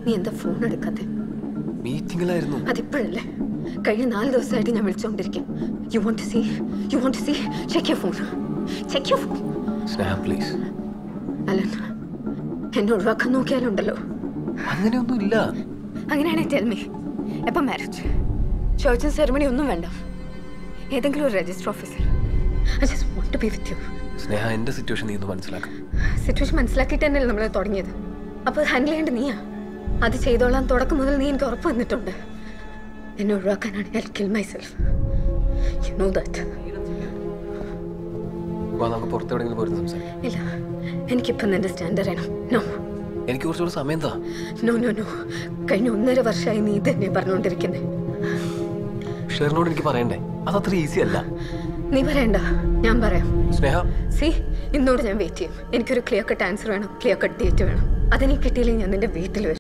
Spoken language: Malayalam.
നീ എന്താ ഫോൺ എടുക്കാത്തെ മീറ്റിംഗിലായിരുന്നു അതിപ്പോഴല്ലേ കഴിഞ്ഞ നാല് ദിവസമായിട്ട് ഞാൻ വിളിച്ചുകൊണ്ടിരിക്കും you won't see you won't see check you phone check you phone Sneha please Alan എന്നെ ഒഴിവാക്കാൻ നോക്കിയാലുണ്ടല്ലോ അങ്ങനെയൊന്നും ഇല്ല അങ്ങനെയാണെങ്കിൽ ടെൽമി എപ്പം മാരേജ് ചോദിച്ച സെറമണി ഒന്നും വേണ്ട ഏതെങ്കിലും ഒരു register officer I just want to be with you Sneha എന്റെ സിറ്റുവേഷൻ നീ ഒന്ന് മനസ്സിലാക്കാം സിറ്റുവേഷൻ മനസ്സിലാക്കിയിട്ട് തന്നെയല്ലേ നമ്മൾ തുടങ്ങിയത് അപ്പോൾ ഹാൻഡിൽ ചെയ്യേണ്ട നീയാ അത് ചെയ്തോളാം തുടക്കം മുതൽ നീ എനിക്ക് ഉറപ്പ് വന്നിട്ടുണ്ട് എന്നെ ഒഴിവാക്കാനാണ് I kill myself you know that വാ നമുക്ക് പുറത്ത് എവിടെയെങ്കിലും പോയിരുന്നു സംസാരിക്കാം ഇല്ല എനിക്കിപ്പം നിന്റെ സ്റ്റാൻഡ് അറിയണം നോ എനിക്ക് കുറച്ചുകൂടെ സമയം താ നോ നോ നോ കഴിഞ്ഞ ഒന്നര വർഷമായി നീ തന്നെ പറഞ്ഞുകൊണ്ടിരിക്കുന്നത് ഷെറിനോട് എനിക്ക് പറയണ്ടേ അതത്ര ഈസി അല്ല നീ പറയണ്ട ഞാൻ പറയാം സ്നേഹ സി ഇന്നോട് ഞാൻ വെയിറ്റ് ചെയ്യും എനിക്കൊരു ക്ലിയർ കട്ട് ആൻസർ വേണം ക്ലിയർ കട്ട് ഡേറ്റ് വേണം അതെനിക്ക് കിട്ടിയില്ലെങ്കിൽ ഞാൻ നിന്റെ വീട്ടിൽ വരും